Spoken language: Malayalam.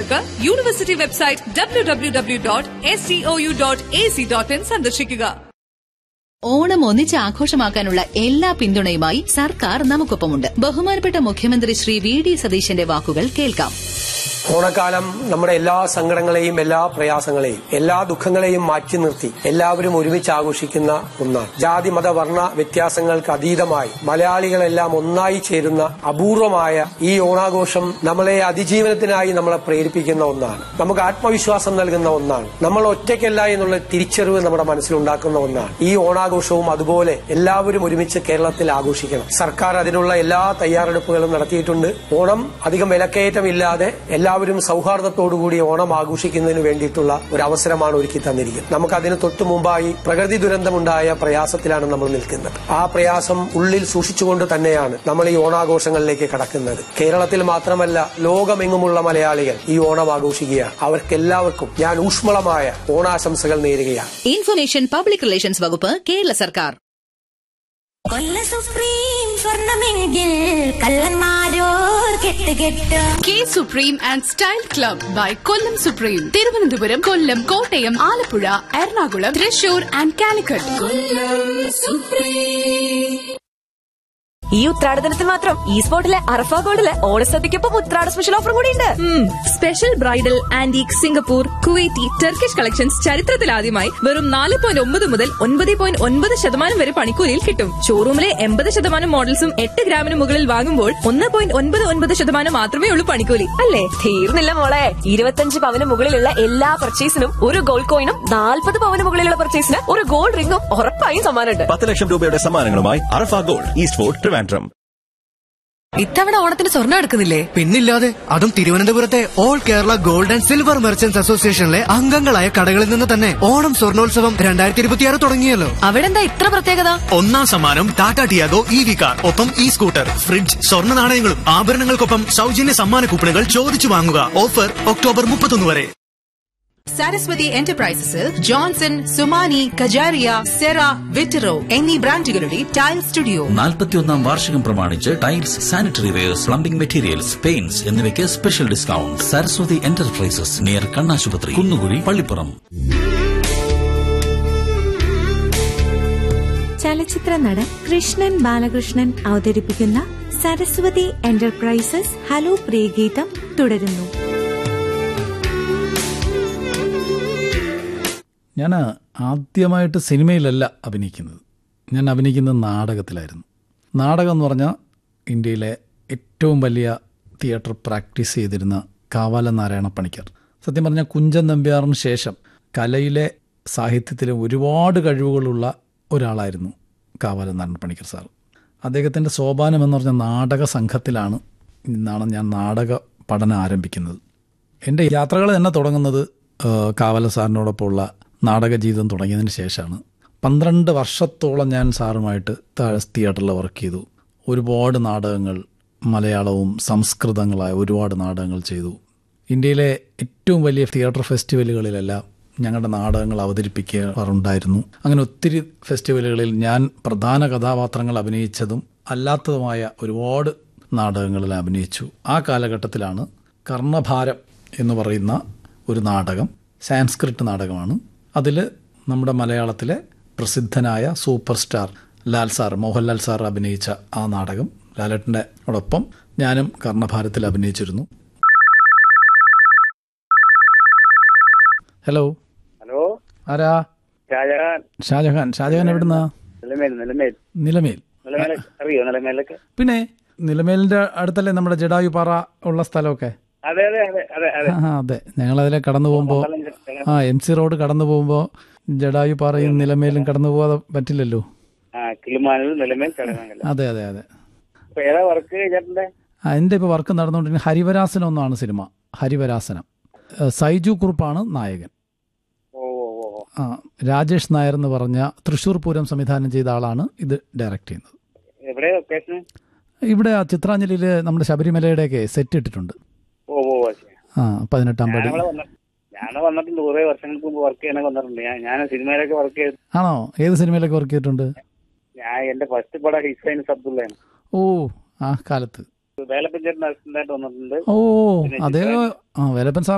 വിവരങ്ങൾക്ക് university website W W W dot S COU dot A C dot in സന്ദർശിക്കുക ഓണം ഒന്നിച്ച് ആഘോഷമാക്കാനുള്ള എല്ലാ പിന്തുണയുമായി സർക്കാർ നമുക്കൊപ്പമുണ്ട് ബഹുമാനപ്പെട്ട മുഖ്യമന്ത്രി ശ്രീ വി ഡി സതീശന്റെ വാക്കുകൾ കേൾക്കാം ഓണക്കാലം നമ്മുടെ എല്ലാ സങ്കടങ്ങളെയും എല്ലാ പ്രയാസങ്ങളെയും എല്ലാ ദുഃഖങ്ങളെയും മാറ്റി നിർത്തി എല്ലാവരും ഒരുമിച്ച് ആഘോഷിക്കുന്ന ഒന്നാണ് ജാതി മത വർണ്ണ വ്യത്യാസങ്ങൾക്ക് അതീതമായി മലയാളികളെല്ലാം ഒന്നായി ചേരുന്ന അപൂർവമായ ഈ ഓണാഘോഷം നമ്മളെ അതിജീവനത്തിനായി നമ്മളെ പ്രേരിപ്പിക്കുന്ന ഒന്നാണ് നമുക്ക് ആത്മവിശ്വാസം നൽകുന്ന ഒന്നാണ് നമ്മൾ ഒറ്റയ്ക്കല്ല എന്നുള്ള തിരിച്ചറിവ് നമ്മുടെ മനസ്സിലുണ്ടാക്കുന്ന ഒന്നാണ് ഈ ഓണാഘോഷവും അതുപോലെ എല്ലാവരും ഒരുമിച്ച് കേരളത്തിൽ ആഘോഷിക്കണം സർക്കാർ അതിനുള്ള എല്ലാ തയ്യാറെടുപ്പുകളും നടത്തിയിട്ടുണ്ട് ഓണം അധികം വിലക്കയറ്റമില്ലാതെ എല്ലാവരും സൗഹാർദ്ദത്തോടുകൂടി ഓണം ആഘോഷിക്കുന്നതിന് വേണ്ടിയിട്ടുള്ള ഒരു അവസരമാണ് ഒരുക്കി തന്നിരിക്കുന്നത് നമുക്ക് അതിന് തൊട്ടു മുമ്പായി പ്രകൃതി ദുരന്തമുണ്ടായ പ്രയാസത്തിലാണ് നമ്മൾ നിൽക്കുന്നത് ആ പ്രയാസം ഉള്ളിൽ സൂക്ഷിച്ചുകൊണ്ട് തന്നെയാണ് നമ്മൾ ഈ ഓണാഘോഷങ്ങളിലേക്ക് കടക്കുന്നത് കേരളത്തിൽ മാത്രമല്ല ലോകമെങ്ങുമുള്ള മലയാളികൾ ഈ ഓണം ആഘോഷിക്കുകയാണ് അവർക്കെല്ലാവർക്കും ഞാൻ ഊഷ്മളമായ ഓണാശംസകൾ നേരുകയാണ് ഇൻഫർമേഷൻ പബ്ലിക് റിലേഷൻസ് വകുപ്പ് കേരള സർക്കാർ കൊല്ല സുപ്രീം സ്വർണമെങ്കിൽ കള്ളന്മാരോർ കെട്ട് കെട്ട് K supreme and style club by Kollam supreme Thiruvananthapuram Kollam Kottayam Alappuzha Ernakulam Thrissur and Calicut ഈ ഉത്രാടദിനത്തിൽ മാത്രം ഈ സ്പോട്ടിലെ അറഫ ഗോൾഡിലെ ഓണസദ്യക്കൊപ്പം ഉത്രാട സ്പെഷ്യൽ ഓഫർ കൂടിയുണ്ട് special bridal antique Singapore Kuwaiti Turkish collections ചരിത്രത്തിലാദ്യമായി വെറും നാല് പോയിന്റ് ഒമ്പത് മുതൽ ഒൻപത് പോയിന്റ് ഒൻപത് ശതമാനം വരെ പണിക്കൂലിയിൽ കിട്ടും ഷോറൂമിലെ എൺപത് ശതമാനം മോഡൽസും എട്ട് ഗ്രാമിന് മുകളിൽ വാങ്ങുമ്പോൾ ഒന്ന് പോയിന്റ് ഒൻപത് ഒൻപത് ശതമാനം മാത്രമേ ഉള്ളൂ പണിക്കൂലി അല്ലേ തീർന്നില്ല മോളെ ഇരുപത്തഞ്ച് പവന് മുകളിലുള്ള എല്ലാ പർച്ചേസിനും ഒരു ഗോൾഡ് കോയിനും നാൽപ്പത് പവന് മുകളിലുള്ള പർച്ചേസിന് ഒരു ഗോൾഡ് റിംഗും ഉറപ്പായും സമ്മാനമുണ്ട് പത്ത് ലക്ഷം രൂപയുടെ സമ്മാനങ്ങളുമായി Arafa gold east fort Trivandrum ഇത്തവണ ഓണത്തിന് സ്വർണ്ണം എടുക്കുന്നില്ലേ പിന്നില്ലാതെ അതും തിരുവനന്തപുരത്തെ all Kerala gold and silver merchants അസോസിയേഷനിലെ അംഗങ്ങളായ കടകളിൽ നിന്ന് തന്നെ ഓണം സ്വർണോത്സവം രണ്ടായിരത്തി ഇരുപത്തിയാറ് തുടങ്ങിയല്ലോ അവിടെ എന്താ ഇത്ര പ്രത്യേകത ഒന്നാം സമ്മാനം Tata Tiago E V car ഒപ്പം ഇ സ്കൂട്ടർ ഫ്രിഡ്ജ് സ്വർണ്ണ നാണയങ്ങളും ആഭരണങ്ങൾക്കൊപ്പം സൗജന്യ സമ്മാന കൂപ്പണുകൾ ചോദിച്ചു വാങ്ങുക ഓഫർ ഒക്ടോബർ മുപ്പത്തൊന്ന് വരെ സരസ്വതി എന്റർപ്രൈസസിൽ ജോൺസൺ സുമാനി കജാരിയ സെറ വിറ്ററോ എന്നീ ബ്രാൻഡുകളുടെ ടൈൽ സ്റ്റുഡിയോ നാൽപ്പത്തിയൊന്നാം വാർഷികം പ്രമാണിച്ച് tiles sanitary wares plumbing materials paints എന്നിവയ്ക്ക് special discount Saraswathi enterprises near കണ്ണാശുപത്രി കുന്നുകുഴി പള്ളിപ്പുറം ചലച്ചിത്ര നടൻ കൃഷ്ണൻ ബാലകൃഷ്ണൻ അവതരിപ്പിക്കുന്ന സരസ്വതി എന്റർപ്രൈസസ് ഹലോ പ്രിയഗീതം തുടരുന്നു ഞാൻ ആദ്യമായിട്ട് സിനിമയിലല്ല അഭിനയിക്കുന്നത് ഞാൻ അഭിനയിക്കുന്നത് നാടകത്തിലായിരുന്നു നാടകം എന്ന് പറഞ്ഞാൽ ഇന്ത്യയിലെ ഏറ്റവും വലിയ തിയേറ്റർ പ്രാക്ടീസ് ചെയ്തിരുന്ന കാവാല നാരായണ പണിക്കർ സത്യം പറഞ്ഞാൽ കുഞ്ചൻ നമ്പ്യാറിന് ശേഷം കലയിലെ സാഹിത്യത്തിലെ ഒരുപാട് കഴിവുകളുള്ള ഒരാളായിരുന്നു കാവാല നാരായണ പണിക്കർ സാർ അദ്ദേഹത്തിൻ്റെ സോപാനം എന്ന് പറഞ്ഞ നാടക സംഘത്തിലാണ് നിന്നാണ് ഞാൻ നാടക പഠനം ആരംഭിക്കുന്നത് എൻ്റെ യാത്രകൾ തന്നെ തുടങ്ങുന്നത് ഏഹ്, കാവല സാറിനോടൊപ്പമുള്ള നാടക ജീവിതം തുടങ്ങിയതിന് ശേഷമാണ് പന്ത്രണ്ട് വർഷത്തോളം ഞാൻ സാറുമായിട്ട് താഴെ തിയേറ്ററിൽ വർക്ക് ചെയ്തു ഒരുപാട് നാടകങ്ങൾ മലയാളവും സംസ്കൃതങ്ങളായ ഒരുപാട് നാടകങ്ങൾ ചെയ്തു ഇന്ത്യയിലെ ഏറ്റവും വലിയ തിയേറ്റർ ഫെസ്റ്റിവലുകളിലെല്ലാം ഞങ്ങളുടെ നാടകങ്ങൾ അവതരിപ്പിക്കാറുണ്ടായിരുന്നു അങ്ങനെ ഒത്തിരി ഫെസ്റ്റിവലുകളിൽ ഞാൻ പ്രധാന കഥാപാത്രങ്ങൾ അഭിനയിച്ചതും അല്ലാത്തതുമായ ഒരുപാട് നാടകങ്ങളിൽ അഭിനയിച്ചു ആ കാലഘട്ടത്തിലാണ് കർണഭാരം എന്ന് പറയുന്ന ഒരു നാടകം സാൻസ്ക്രിറ്റ് നാടകമാണ് അതിൽ നമ്മുടെ മലയാളത്തിലെ പ്രസിദ്ധനായ super star Lal sir Mohanlal sir അഭിനയിച്ച ആ നാടകം ലാലേട്ടൻ്റെ ഒപ്പം ഞാനും കർണഭാരത്തിൽ അഭിനയിച്ചിരുന്നു ഹലോ ഹലോ ആരാ ഷാജഹാൻ ഷാജഹാൻ ഷാജഹാൻ എവിടുന്നാ നിലമേൽ നിലമേൽ നിലമേൽ നിലമേൽ അറിയോ നിലമേലൊക്കെ പിന്നെ നിലമേലിന്റെ അടുത്തല്ലേ നമ്മുടെ ജഡായു പാറ ഉള്ള സ്ഥലമൊക്കെ അതെ അതെ അതെ അതെ അതെ ആ അതെ ഞങ്ങൾ അതിലെ കടന്നു പോകുമ്പോൾ ആ എം സി റോഡ് കടന്നു പോകുമ്പോൾ ജഡായു പാറയും നിലമേലും കടന്നു പോകാതെ പറ്റില്ലല്ലോ ആ കിളിമാനൂർ നിലമേൽ ചടങ്ങല്ല അതെ അതെ അതെ അപ്പൊ ഏതാ വർക്ക് ചേട്ടന്റെ ആ എൻ്റെ ഇപ്പോൾ വർക്ക് നടന്നുകൊണ്ടിരിക്കുന്ന ഹരിവരാസനം എന്നാണ് സിനിമ ഹരിവരാസനം ഏഹ് സൈജു കുറുപ്പാണ് നായകൻ ഓ ഓ ഓ ഓ. ആ രാജേഷ് നായർ എന്ന് പറഞ്ഞ തൃശ്ശൂർ പൂരം സംവിധാനം ചെയ്ത ആളാണ് ഇത് ഡയറക്റ്റ് ചെയ്യുന്നത് എവിടെ ലൊക്കേഷൻ ഇവിടെ ആ ചിത്രാഞ്ജലിയിൽ നമ്മുടെ ശബരിമലയുടെയൊക്കെ സെറ്റ് ഇട്ടിട്ടുണ്ട് ഓ ഓ ഓ, ശരി. ആ പതിനെട്ടാം പടി ഞാനവിടെ വന്ന ഞാൻ വന്നിട്ടുണ്ട് കുറെ വർഷങ്ങൾക്ക് മുമ്പ് വർക്ക് ചെയ്യാനൊക്കെ വന്നിട്ടുണ്ട് ഞാൻ ഞാൻ സിനിമയിലൊക്കെ വർക്ക് ചെയ്ത് ആണോ ഏത് സിനിമയിലൊക്കെ വർക്ക് ചെയ്തിട്ടുണ്ട് ഞാൻ എന്റെ ഫസ്റ്റ് പടം ഹിസൈൻ സബ്ദുള്ളയാണ് ഓ ആ കാലത്ത് വേലപ്പൻ ചേട്ടൻ അസിസ്റ്റന്റ് ആയിട്ട് വന്നിട്ടുണ്ട് ഓ പിന്നെ അതേ ചിത്രം- ആ വേലപ്പൻ സാർ